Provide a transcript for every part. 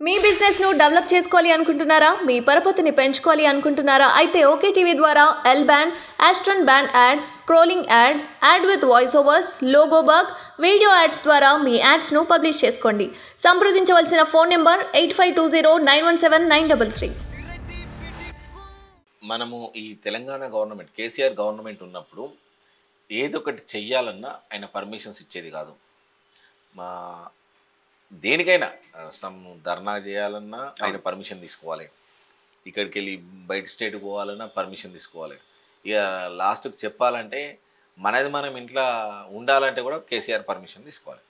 మీ business ను develop చేసుకోవాలి అనుకుంటున్నారా మీ పరపతిని పెంచుకోవాలి అనుకుంటున్నారా అయితే ఓకే టీవీ ద్వారా L band Aston band ad scrolling ad ad with voice overs logo bug video ads ద్వారా మీ యాడ్స్ ను పబ్లిష్ చేసుకోండి సంప్రదించవలసిన phone number eight five two zero nine one seven nine double three మనము ఈ Telangana government KCR government ఉన్నప్పుడు ఏదొకటి చెయ్యాలన్నా ఆయన పర్మిషన్స్ ఇచ్చేది కాదు మా దేనికైనా సమ్ ధర్నా చేయాలన్నా ఆయన పర్మిషన్ తీసుకోవాలి ఇక్కడికి వెళ్ళి బయట స్టేట్కి పోవాలన్నా పర్మిషన్ తీసుకోవాలి ఇక లాస్ట్కి చెప్పాలంటే మనది మనం ఇంట్లో ఉండాలంటే కూడా కేసీఆర్ పర్మిషన్ తీసుకోవాలి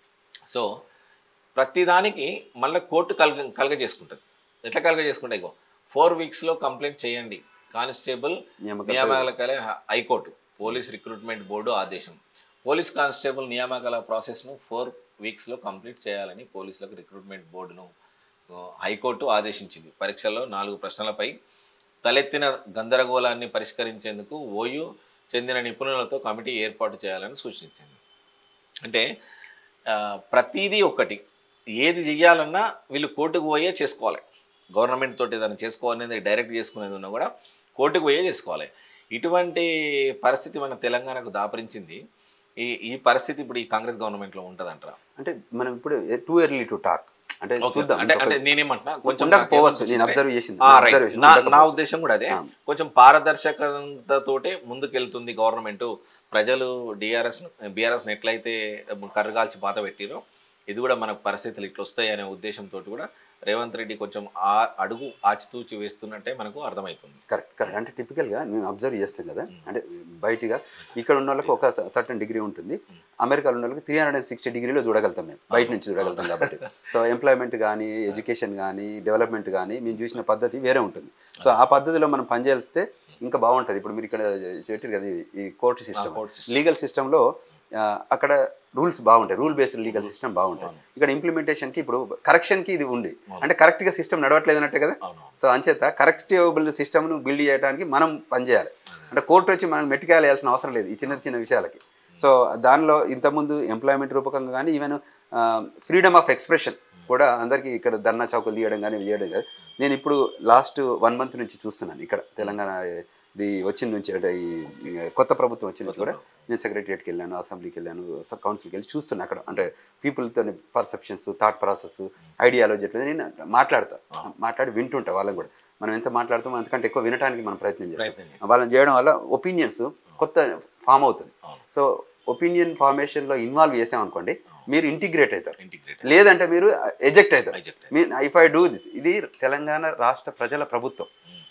సో ప్రతిదానికి మళ్ళీ కోర్టు కలగ కలగ చేసుకుంటుంది ఎట్లా కలగ చేసుకుంటే ఇగో ఫోర్ వీక్స్లో కంప్లైంట్ చేయండి కానిస్టేబుల్ నియామకాలు నియామకాలే హైకోర్టు పోలీస్ రిక్రూట్మెంట్ బోర్డు ఆదేశం పోలీస్ కానిస్టేబుల్ నియామకాల ప్రాసెస్ను ఫోర్ వీక్స్లో కంప్లీట్ చేయాలని పోలీసులకు రిక్రూట్మెంట్ బోర్డును ఆ, హైకోర్టు ఆదేశించింది పరీక్షల్లో నాలుగు ప్రశ్నలపై తలెత్తిన గందరగోళాన్ని పరిష్కరించేందుకు ఓయూ చెందిన నిపుణులతో కమిటీ ఏర్పాటు చేయాలని సూచించింది అంటే ఆ, ప్రతిదీ ఒక్కటి ఏది చెయ్యాలన్నా వీళ్ళు కోర్టుకు పోయే చేసుకోవాలి గవర్నమెంట్ తోటి ఏదైనా చేసుకోవాలనేది డైరెక్ట్ చేసుకునేది ఉన్నా కూడా కోర్టుకు పోయే చేసుకోవాలి ఇటువంటి పరిస్థితి మన తెలంగాణకు దాపరించింది ఈ ఈ పరిస్థితి ఇప్పుడు ఈ కాంగ్రెస్ గవర్నమెంట్లో ఉంటుందంటారా అంటే మనం ఇప్పుడు టూ ఎర్లీ టు టాక్ అంటే Okay. చూద్దాం అంటే ఇంకా అంటే కొంచెం- నేనేమంటున్నా కొంచెం ఉండకపోవచ్చు నాకు నేను ఏమనిపించిందంటే- అబ్జర్వ్ చేసింది ఆ, నా right. observation నా నా ఉండకపోవచ్చు. ఉద్దేశం కూడా అదే ఆ. కొంచెం పారదర్శకతతోటే ముందుకెళ్తుంది గవర్నమెంట్ ప్రజలు డిఆర్ఎస్ బీఆర్ఎస్ ఎట్లయితే కర్రగాల్చి పాత పెట్టిరో ఇది కూడా మనకు పరిస్థితులు ఇట్లా వస్తాయి అనే ఉద్దేశంతో కూడా రేవంత్ రెడ్డి కొంచెం ఆ అడుగు ఆచితూచి వేస్తున్నట్టే మనకు అర్థమవుతుంది కరెక్ట్ కరెక్ట్ అంటే టిపికల్గా మేము అబ్జర్వ్ చేస్తాం కదా అంటే బయటగా ఇక్కడ ఉన్న వాళ్ళకి ఒక సర్టన్ డిగ్రీ ఉంటుంది అమెరికాలో ఉన్న వాళ్ళకి త్రీ హండ్రెడ్ అండ్ సిక్స్టీ డిగ్రీలో చూడగలుగుతాం మేము బయట నుంచి చూడగలుగుతాం కాబట్టి సో ఎంప్లాయ్మెంట్ కానీ ఎడ్యుకేషన్ కానీ డెవలప్మెంట్ కానీ మేము చూసిన పద్ధతి వేరే ఉంటుంది సో ఆ పద్ధతిలో మనం పనిచేస్తే ఇంకా బాగుంటుంది ఇప్పుడు మీరు ఇక్కడ చెప్పారు కదా ఈ- ఈ court system court system. Legal సిస్టంలో అక్కడ రూల్స్ బాగుంటాయి రూల్ బేస్డ్ లీగల్ సిస్టమ్ బాగుంటాయి ఇక్కడ ఇంప్లిమెంటేషన్కి ఇప్పుడు కరెక్షన్కి ఇది ఉంది అంటే కరెక్ట్గా సిస్టమ్ నడవట్లేదు అన్నట్టే కదా అవును సో అంచేత కరెక్టబుల్ సిస్టమ్ను బిల్డ్ చేయడానికి మనం పనిచేయాలి అంటే కోర్టు వచ్చి మనం మెట్టికాయలు వేయాల్సిన అవసరం లేదు ఈ చిన్న చిన్న విషయాలకి సో దానిలో ఇంతకుముందు ఎంప్లాయ్మెంట్ రూపకంగా కానీ ఈవెన్ ఫ్రీడమ్ ఆఫ్ ఎక్స్ప్రెషన్ కూడా అందరికీ ఇక్కడ ధర్నా చౌకులు తీయడం కానీ ఇవి చేయడం కానీ నేను ఇప్పుడు లాస్ట్ వన్ మంత్ నుంచి చూస్తున్నాను ఇక్కడ తెలంగాణ ఇది వచ్చిన నుంచి అంటే ఈ ఈ కొత్త ప్రభుత్వం వచ్చిన నుంచి కూడా నేను సెక్రటరియట్కి వెళ్ళాను అసెంబ్లీకి వెళ్ళాను సబ్ కౌన్సిల్కి వెళ్ళి చూస్తున్నా అక్కడ అంటే పీపుల్తో పర్సెప్షన్స్ థాట్ ప్రాసెస్ ఐడియాలజీ ఎట్లా నేను మాట్లాడతా మాట్లాడి వింటుంటా వాళ్ళని కూడా మనం ఎంత మాట్లాడుతామో అంతకంటే ఎక్కువ వినడానికి మనం ప్రయత్నం చేస్తాం ప్రయత్నం వాళ్ళని చేయడం వల్ల ఒపీనియన్స్ కొత్త ఫామ్ అవుతుంది అవును. సో ఒపీనియన్ ఫార్మేషన్లో ఇన్వాల్వ్ చేసామనుకోండి మీరు ఇంటిగ్రేట్ అవుతారు ఇంటిగ్రేటెడ్ లేదంటే మీరు ఎజెక్ట్ అవుతారు Eject. మీ ఇఫ్ ఐ డూ దిస్ ఇది తెలంగాణ రాష్ట్ర ప్రజల ప్రభుత్వం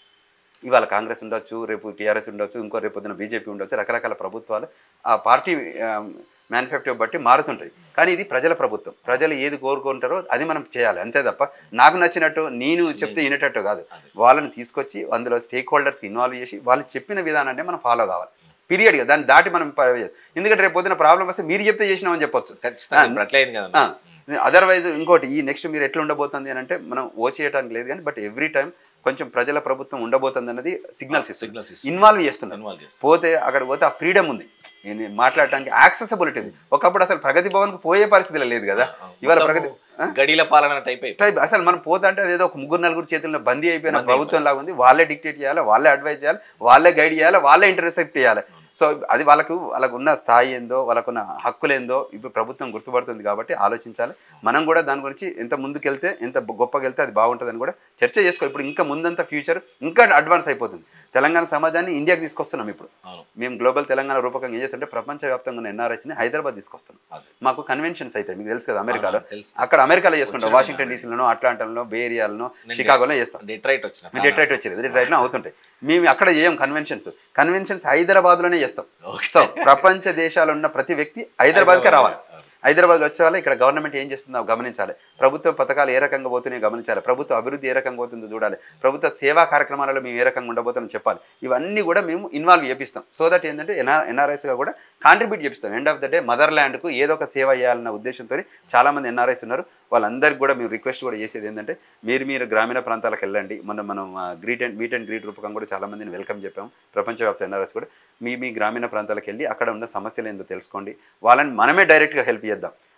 ఇవాళ కాంగ్రెస్ ఉండొచ్చు రేపు టీఆర్ఎస్ ఉండొచ్చు ఇంకో రేపు పొద్దున బీజేపీ ఉండొచ్చు రకరకాల ప్రభుత్వాలు ఆ పార్టీ మేనిఫెస్టో బట్టి మారుతుంటాయి కానీ ఇది ప్రజల ప్రభుత్వం ప్రజలు ఏది కోరుకుంటారో అది మనం చేయాలి అంతే తప్ప నాకు నచ్చినట్టు నేను చెప్తే వినేటట్టు కాదు వాళ్ళని తీసుకొచ్చి అందులో స్టేక్ హోల్డర్స్కి ఇన్వాల్వ్ చేసి వాళ్ళు చెప్పిన విధానాన్ని మనం ఫాలో కావాలి పీరియడ్గా దాన్ని దాటి మనం ప- ఎందుకంటే రేపు పొద్దున ప్రాబ్లం వస్తే మీరు చెప్తే చేసినామని చెప్పొచ్చు ఖచ్చితంగా ఇప్పుడు అట్లయింది కదా అదర్వైజ్ ఇంకోటి ఈ నెక్స్ట్ మీరు ఎట్లా ఉండబోతుంది అని అంటే మనం ఓ చేయడానికి లేదు కానీ బట్ ఎవ్రీ టైం కొంచెం ప్రజల ప్రభుత్వం ఉండబోతుంది అన్నది సిగ్నల్స్ ఇస్తుంది సిగ్నల్స్ ఇస్తుంది ఇన్వాల్వ్ చేస్తున్నారు ఇన్వాల్వ్ చేస్తాం పోతే అక్కడ పోతే ఆ ఫ్రీడమ్ ఉంది నేను మాట్లాడటానికి యాక్సెసిబిలిటీ ఉంది ఒకప్పుడు అసలు ప్రగతి భవన్కి పోయే పరిస్థితి లేదు కదా ఇవాళ ప్రగతి ఆ? గడిల పాలన టైప్ అయిపోయి టైప్ అసలు మనం పోతా అంటే అదేదో ఒక ముగ్గురు నలుగురు చేతుల్లో బందీ అయిపోయిన ప్రభుత్వం లాగా ఉంది వాళ్ళే డిక్టేట్ చేయాలి వాళ్ళే అడ్వైజ్ చేయాలి వాళ్ళే గైడ్ చేయాలి వాళ్ళే ఇంటర్సెప్ట్ చేయాలి సో అది వాళ్ళకు వాళ్ళకు ఉన్న స్థాయి ఏందో వాళ్ళకున్న హక్కులు ఏందో ఇప్పుడు ప్రభుత్వం గుర్తుపడుతుంది కాబట్టి ఆలోచించాలి మనం కూడా దాని గురించి ఎంత ముందుకెళ్తే ఎంత గొప్పగా వెళ్తే అది బాగుంటుందని కూడా చర్చ చేసుకోవాలి ఇప్పుడు ఇంకా ముందంతా ఫ్యూచర్ ఇంకా అడ్వాన్స్ అయిపోతుంది తెలంగాణ సమాజాన్ని ఇండియాకి తీసుకొస్తున్నాం ఇప్పుడు అవును మేము గ్లోబల్ తెలంగాణ రూపకంగా ఏం చేస్తుంటే ప్రపంచవ్యాప్తంగా ఉన్న ఎన్ఆర్ఐస్ని హైదరాబాద్ తీసుకొస్తున్నాం అదే మాకు కన్వెన్షన్స్ అయితే మీకు తెలుసు కదా అమెరికాలో అవును, తెలుసు. అక్కడ అమెరికాలో చేసుకుంటాం వాషింగ్టన్ డీసీలోనో అట్లాంటాలో బే ఏరియాలోనో షికాగోలో చేస్తాం డెట్రైట్ వచ్చిన మీ డెట్రైట్ వచ్చేది డెట్రైట్లో అవుతుంటాయి మేము అక్కడ చేయం కన్వెన్షన్స్ కన్వెన్షన్స్ హైదరాబాద్లోనే చేస్తాం సో ప్రపంచ దేశాలు ఉన్న ప్రతి వ్యక్తి హైదరాబాద్కే రావాలి హైదరాబాద్ వచ్చే వాళ్ళు ఇక్కడ గవర్నమెంట్ ఏం చేస్తుందో గమనించాలి ప్రభుత్వ పథకాలు ఏ రకంగా పోతున్నాయో గమనించాలి ప్రభుత్వ అభివృద్ధి ఏ రకంగా పోతుందో చూడాలి ప్రభుత్వ సేవా కార్యక్రమాలలో మేము ఏ రకంగా ఉండబోతుందో చెప్పాలి ఇవన్నీ కూడా మేము ఇన్వాల్వ్ చేపిస్తాం సో దట్ ఏంటంటే ఎన్ఆర్ ఎన్ఆర్ఐస్గా కూడా కాంట్రిబ్యూట్ చేపిస్తాం end of the day mother ల్యాండ్కు ఏదో ఒక సేవ చేయాలన్న ఉద్దేశంతో చాలామంది ఎన్ఆర్ఐస్ ఉన్నారు వాళ్ళందరికీ కూడా మేము రిక్వెస్ట్ కూడా చేసేది ఏంటంటే మీరు మీరు గ్రామీణ ప్రాంతాలకు వెళ్ళండి మనం మనం greet and meet and greet రూపకం కూడా చాలా మందిని వెల్కమ్ చెప్పాం ప్రపంచవ్యాప్త ఎన్ఆర్ఎస్ కూడా మీ మీ గ్రామీణ ప్రాంతాలకు వెళ్ళి అక్కడ ఉన్న సమస్యలు ఏందో తెలుసుకోండి వాళ్ళని మనమే డైరెక్ట్గా హెల్ప్ చేద్దాం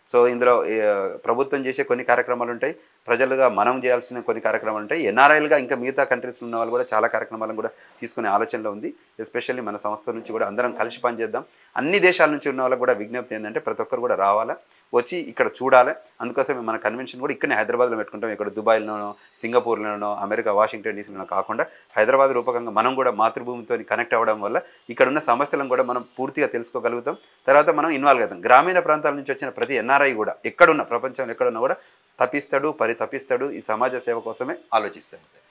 సో ఇందులో ఏ, ప్రభుత్వం చేసే కొన్ని కార్యక్రమాలు ఉంటాయి ప్రజలుగా మనం చేయాల్సిన కొన్ని కార్యక్రమాలు ఉంటాయి ఎన్ఆర్ఐలుగా ఇంకా మిగతా కంట్రీస్లో ఉన్న వాళ్ళు కూడా చాలా కార్యక్రమాలను కూడా తీసుకునే ఆలోచనలో ఉంది ఎస్పెషల్లీ మన సంస్థ నుంచి కూడా అందరం కలిసి పనిచేద్దాం అన్ని దేశాల నుంచి ఉన్న వాళ్ళకి కూడా విజ్ఞప్తి ఏంటంటే ప్రతి ఒక్కరు కూడా రావాలా వచ్చి ఇక్కడ చూడాలి అందుకోసం మన కన్వెన్షన్ కూడా ఇక్కడనే హైదరాబాద్లో పెట్టుకుంటాం ఇక్కడ దుబాయ్లోనో సింగపూర్లోనో అమెరికా వాషింగ్టన్ డీసీలోనో కాకుండా హైదరాబాద్ రూపకంగా మనం కూడా మాతృభూమితో కనెక్ట్ అవ్వడం వల్ల ఇక్కడ ఉన్న సమస్యలను కూడా మనం పూర్తిగా తెలుసుకోగలుగుతాం తర్వాత మనం ఇన్వాల్వ్ అవుతాం గ్రామీణ ప్రాంతాల నుంచి వచ్చిన ప్రతి ఎన్ఆర్ఐ కూడా ఎక్కడున్న ప్రపంచంలో ఎక్కడున్నా కూడా తప్పిస్తాడు పరి తప్పిస్తాడు ఈ సమాజ సేవ కోసమే ఆలోచిస్తాడు